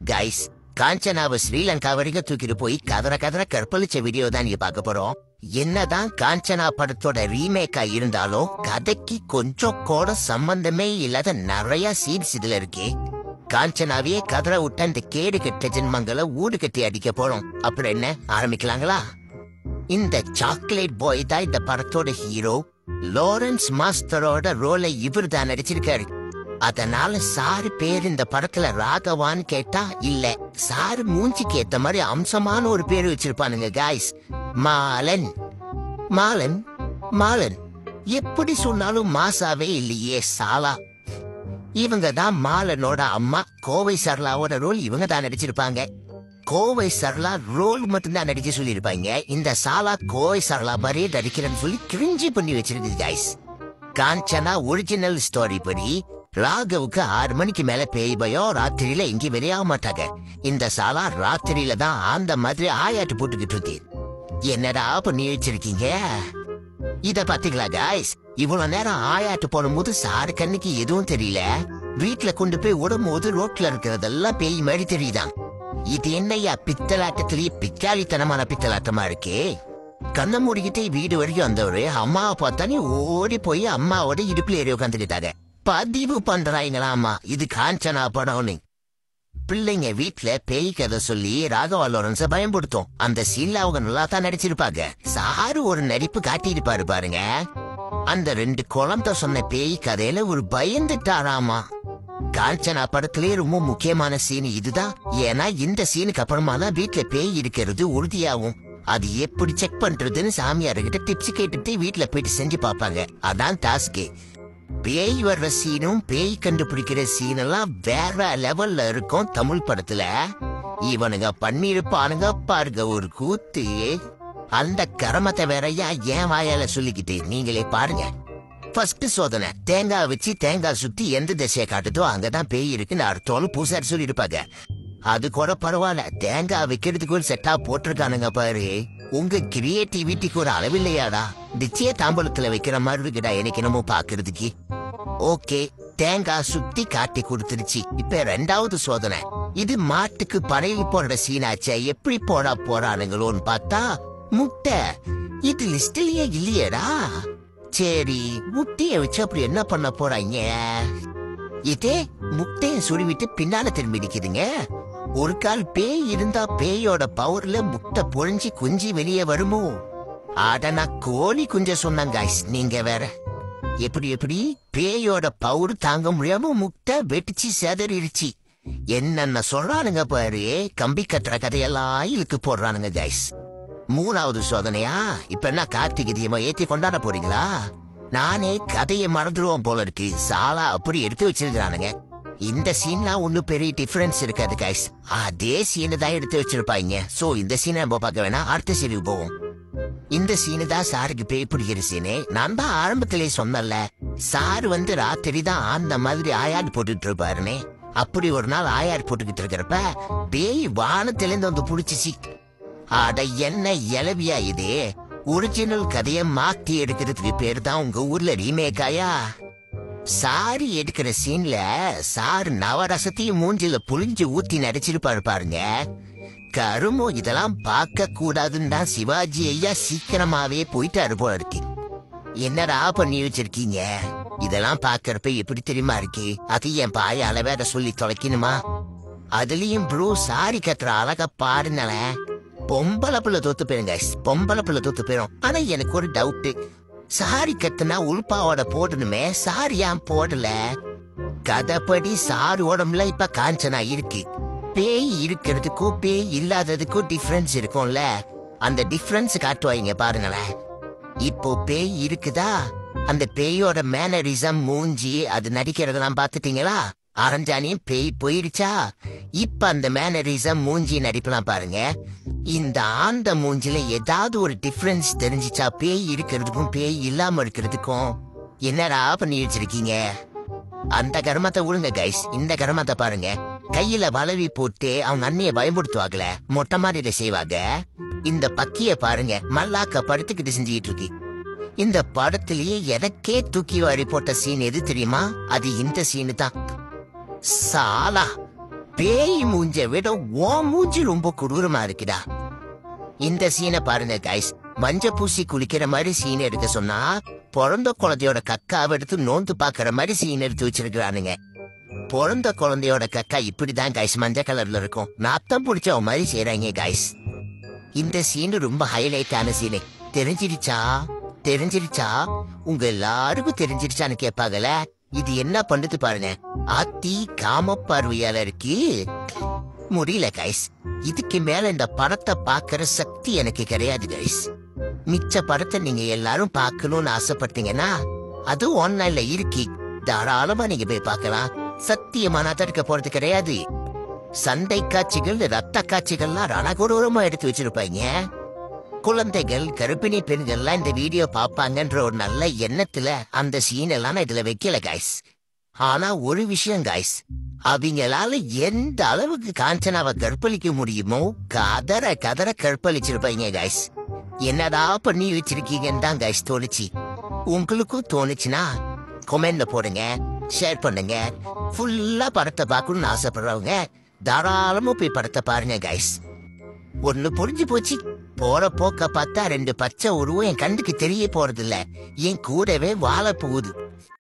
guys காஞ்சனாவை Sri Lanka வரைக்கும் தூக்கிட்டு போய் கதற கதற கற்பழிச்ச வீடியோ தான் நீங்க பார்க்க போறோம் என்னதான் காஞ்சனா படத்தோட ரீமேக்கா இருந்தாலும் கதைக்கு கொஞ்சம் கூட சம்பந்தமே இல்லாத நிறைய சீன்ஸ் இதுல இருக்கே காஞ்சனாவையே கதற விட்ட இந்த கேடு கெட்ட ஜென்மங்களை ஊடு கட்டி அடிக்க போறோம் அப்புறம் என்ன ஆரம்பிக்கலாங்களா இந்த சாக்லேட் பாய் தான் இந்த படத்தோட ஹீரோ லாரன்ஸ் மாஸ்டரோட ரோலை இவர் தான் நடிச்சிருக்காரு அதனால சாரு பேர் இந்த படத்துல ராகவான்னு கேட்டா இல்ல சாரு மூஞ்சிக்கு ஏத்த மாதிரி அம்சமான ஒரு பேர் வச்சிருப்பானுங்க காய்ஸ் மாலன் மாலன் மாலன் எப்படி சொன்னாலும் மாசாவே இல்லையே சாலா இவங்க தான் மாலனோட அம்மா கோவை சரளாவோட ரோல் இவங்க தான் நடிச்சிருப்பாங்க கோவை சரளா ரோல் மட்டும்தான் நடிக்க சொல்லியிருப்பாங்க இந்த சாலா கோவை சரளா மாதிரியே நடிக்கிறேன்னு சொல்லி கிரிஞ்சி பண்ணி வச்சிருக்கு கைஸ் காஞ்சனா ஒரிஜினல் ஸ்டோரி படி ராகவுக்கு ஆறு மணிக்கு மேல பேய் பயம் ராத்திரியில எங்கேயும் வெளியாக மாட்டாங்க இந்த சாலா ராத்திரியில தான் அந்த மாதிரி ஆயாட்டு போட்டுக்கிட்டு இருக்கு என்னடா பண்ணி வச்சிருக்கீங்க இத பாத்தீங்களா காய்ஸ் இவ்வளவு நேரம் ஆயாட்டு போடும்போது சாரு கண்ணுக்கு எதுவும் தெரியல வீட்ல கொண்டு போய் விடும்போது ரோட்ல இருக்கிறதெல்லாம் பேய் மாதிரி தெரியுதாம் இது என்னய்யா பித்தலாட்டத்திலேயே பிக்காளித்தனமான பித்தலாட்டமா இருக்கே கண்ண மூடிக்கிட்டே வீடு வரைக்கும் வந்தவரு அம்மாவை பார்த்தானே ஓடி போய் அம்மாவோட இடுப்புல ஏறி உட்காந்துக்கிட்டாங்க பதிவு பண்றாங்களாமா இது காஞ்சனா படம்னு பிள்ளைங்க வீட்ல பேய் கதை சொல்லி ராகவா லாரன்ஸ பயன்படுத்தும் அந்த சீன்ல அவங்க நல்லா தான் நடிச்சிருப்பாங்க சாரு ஒரு நடிப்பு காட்டியிருப்பாரு பாருங்க அந்த ரெண்டு குழந்தை சொன்ன பேய் கதையில ஒரு பயந்துட்டாராமா காஞ்சனா படத்திலே ரொம்ப முக்கியமான சீன் இதுதான் ஏன்னா இந்த சீனுக்கு அப்புறமா தான் வீட்ல பேய் இருக்கிறது உறுதியாகும் அது எப்படி செக் பண்றதுன்னு சாமியார்கிட்ட டிப்ஸ் கேட்டுட்டு வீட்ல போயிட்டு செஞ்சு பார்ப்பாங்க அதான் டாஸ்கே பேய் வர்ற சீனும் பேய் கண்டுபிடிக்கிற சீனெல்லாம் வேற லெவல்ல இருக்கும் தமிழ் படத்துல இவனுங்க பண்ணிருப்பானுங்க பாருங்க ஒரு கூத்து அந்த கரமத்தை வேறயா ஏன் வாயால சொல்லிக்கிட்டு நீங்களே பாருங்க ஃபர்ஸ்ட் சோதனை தேங்காய் வச்சு தேங்காய் சுத்தி எந்த திசையை காட்டுதோ அங்கதான் பேய் இருக்குன்னு அர்த்தம்னு பூசாரி சொல்லியிருப்பாங்க அது கூட பரவாயில்ல தேங்காய் வைக்கிறதுக்கு ஒரு செட்டா போட்டிருக்கானுங்க பாரு உங்க கிரியேட்டிவிட்டிக்கு ஒரு அளவில்லையாடா நிச்சய தாம்பலத்துல வைக்கிற மாதிரி இருக்குடா எனக்கு என்னமோ பாக்குறதுக்கு ஓகே தேங்காய் சுத்தி காட்டி கொடுத்துருச்சு இப்ப ரெண்டாவது சோதனை இது மாட்டுக்கு படையல் போடுற சீனாச்சே எப்படி போடா போறானுங்களோன்னு பார்த்தா முட்டை இது லிஸ்ட்லயே இல்லையேடா சரி முட்டைய வச்சு அப்படி என்ன பண்ண போறாங்க இதே முட்டைய சுருவிட்டு பின்னால திரும்பி நிக்குதுங்க ஒரு கால் பேய் இருந்தா பேயோட பவர்ல முட்டை பொழிஞ்சு குஞ்சு வெளியே வருமோ அட நான் கோழி குஞ்ச சொன்னாங்க நீங்க வேற எப்படி எப்படி பேயோட பவர் தாங்க முடியாம முட்டை வெட்டிச்சு செதறிடுச்சு என்னென்ன சொல்றானுங்க பாரு கம்பி கட்டுற கதையெல்லாம் இழுக்கு போடுறானுங்க கைஸ் மூணாவது சோதனையா இப்ப என்ன கார்த்திகை தீபம் ஏத்தி கொண்டாட போறீங்களா நானே கதையை மறந்துடுவோம் போல இருக்கு சாலா அப்படி எடுத்து வச்சிருக்கானுங்க இந்த சீன்லாம் ஒன்னும் பெரிய டிஃபரன்ஸ் இருக்காது கைஸ் அதே சீனை தான் எடுத்து வச்சிருப்பாங்க சோ இந்த சீனை நம்ம பார்க்க வேணா அடுத்த சீனுக்கு போவோம் இந்த சீனு தான் சாருக்கு பேய் பிடிக்கிற சீனு நான் தான் ஆரம்பத்திலே சொன்னல சார் வந்து ராத்திரி தான் அந்த மாதிரி ஆயாடு போட்டுட்டு இருப்பாருனே அப்படி ஒரு நாள் ஆயாடு போட்டுக்கிட்டு இருக்கிறப்ப பேய் வானத்திலேருந்து வந்து புடிச்சிச்சு அட என்ன இளவியா இது ஒரிஜினல் கதைய மாத்தி எடுக்கிறதுக்கு பேர் தான் உங்க ஊர்ல ரீமேக்காயா சாரி எடுக்கிற சீன்ல சார் நவரசத்தையும் மூஞ்சில புளிஞ்சு ஊத்தி நடிச்சிருப்பாரு பாருங்க கருமோ இதெல்லாம் பார்க்க கூடாதுன்னு தான் சிவாஜி ஐயா சீக்கிரமாவே போயிட்டாரு போல இருக்கு என்னடா பண்ணி வச்சிருக்கீங்க இதெல்லாம் பாக்குறப்ப எப்படி தெரியுமா இருக்கு அது என் பாயால வேற சொல்லி தொலைக்கணுமா அதுலயும் ப்ரூ சாரி கட்டுற அழகா பாருங்களேன் பொம்பளை புள்ள தோத்து போயிருங்க பொம்பளை புள்ள தோத்து போயிரும் ஆனா எனக்கு ஒரு டவுட் சாரி கட்டுனா உள்பாவோட போடணுமே சாரி ஏன் போடல கதைப்படி சாரு உடம்புல இப்ப காஞ்சனா இருக்கு பேய் இருக்கிறதுக்கும் பேய் இல்லாததுக்கும் டிஃபரன்ஸ் இருக்கும்ல அந்த டிஃபரன்ஸ் காட்டுவாங்க பாருங்களேன் இப்போ பேய் இருக்குதா அந்த பேயோட மேனரிசம் மூஞ்சி அது நடிக்கிறதெல்லாம் பாத்துட்டீங்களா அரஞ்சானியும் பேய் போயிடுச்சா இப்ப அந்த மேனரிசம் மூஞ்சி நடிப்பெல்லாம் பாருங்க இந்த ஆந்த மூஞ்சில ஏதாவது ஒரு டிஃபரன்ஸ் தெரிஞ்சிச்சா பேய் இருக்கிறதுக்கும் பேய் இல்லாம இருக்கிறதுக்கும் என்னடா பண்ணி வச்சிருக்கீங்க அந்த கர்மத்தை விடுங்க கைஸ் இந்த கர்மத்தை பாருங்க கையில வளவி போட்டு அவங்க அண்ணிய பயன்படுத்துவாங்கல மொட்டை மாடியில செய்வாங்க இந்த பக்கிய பாருங்க மல்லாக்க படுத்துக்கிட்டு செஞ்சுக்கிட்டு இருக்கு இந்த படத்திலேயே எனக்கே தூக்கி வாரி போட்ட சீன் எது தெரியுமா அது இந்த சீனு தான் சாலா பேய் மூஞ்ச விட ஓ மூஞ்சி ரொம்ப கொடூரமா இருக்குடா இந்த சீனை பாருங்க கைஸ் மஞ்ச பூசி குளிக்கிற மாதிரி சீன் எடுக்க சொன்னா பிறந்த குழந்தையோட கக்காவை எடுத்து நோந்து பாக்குற மாதிரி சீன் எடுத்து வச்சிருக்கிறானுங்க பிறந்த குழந்தையோட கக்கா இப்படிதான் கைஸ் மஞ்சள் கலர்ல இருக்கும் நாத்தம் பிடிச்ச மாதிரி செய்றாங்க கைஸ் இந்த சீன் ரொம்ப ஹைலைட்டான சீனு தெரிஞ்சிருச்சா தெரிஞ்சிருச்சா உங்க எல்லாருக்கும் தெரிஞ்சிருச்சான்னு கேட்பாங்கல்ல இது என்ன பண்ணுது பாருங்க அத்தி காம பார்வையாளருக்கு முடியல கைஸ் இதுக்கு மேல இந்த படத்தை பார்க்கற சக்தி எனக்கு கிடையாது கைஸ் மிச்ச படத்தை நீங்க எல்லாரும் பார்க்கணும்னு ஆசைப்பட்டீங்கன்னா அது ஆன்லைன்ல இருக்கு தாராளமா நீங்க போய் பார்க்கலாம் சத்தியமா நான் தடுக்க போறது கிடையாது சண்டை காட்சிகள் ரத்த காட்சிகள்லாம் ரணகொடூரமா எடுத்து வச்சிருப்பாங்க குழந்தைகள் கர்ப்பிணி பெண்கள்லாம் இந்த வீடியோ பார்ப்பாங்கன்ற ஒரு நல்ல எண்ணத்துல அந்த சீன் எல்லாம் நான் இதுல வைக்கல கைஸ் ஆனா ஒரு விஷயம் கைஸ் அவங்களால எந்த அளவுக்கு காஞ்சனாவை கற்பழிக்க முடியுமோ கதற கதற கற்பழிச்சிருப்பாங்க கைஸ் என்னடா பண்ணி வச்சிருக்கீங்கன்னு தான் கைஸ் தோணுச்சு உங்களுக்கும் தோணுச்சுன்னா கொமெண்ட்ல போடுங்க ஷேர் பண்ணுங்க ஃபுல்லா படத்தை பார்க்கணும்னு ஆசைப்படுறவங்க தாராளமா போய் படத்தை பாருங்க கைஸ் ஒண்ணு புரிஞ்சு போச்சு போற போக்க பார்த்தா ரெண்டு பச்சை உருவம் என் கண்ணுக்கு தெரிய போறதில்ல என் கூடவே வாழ போகுது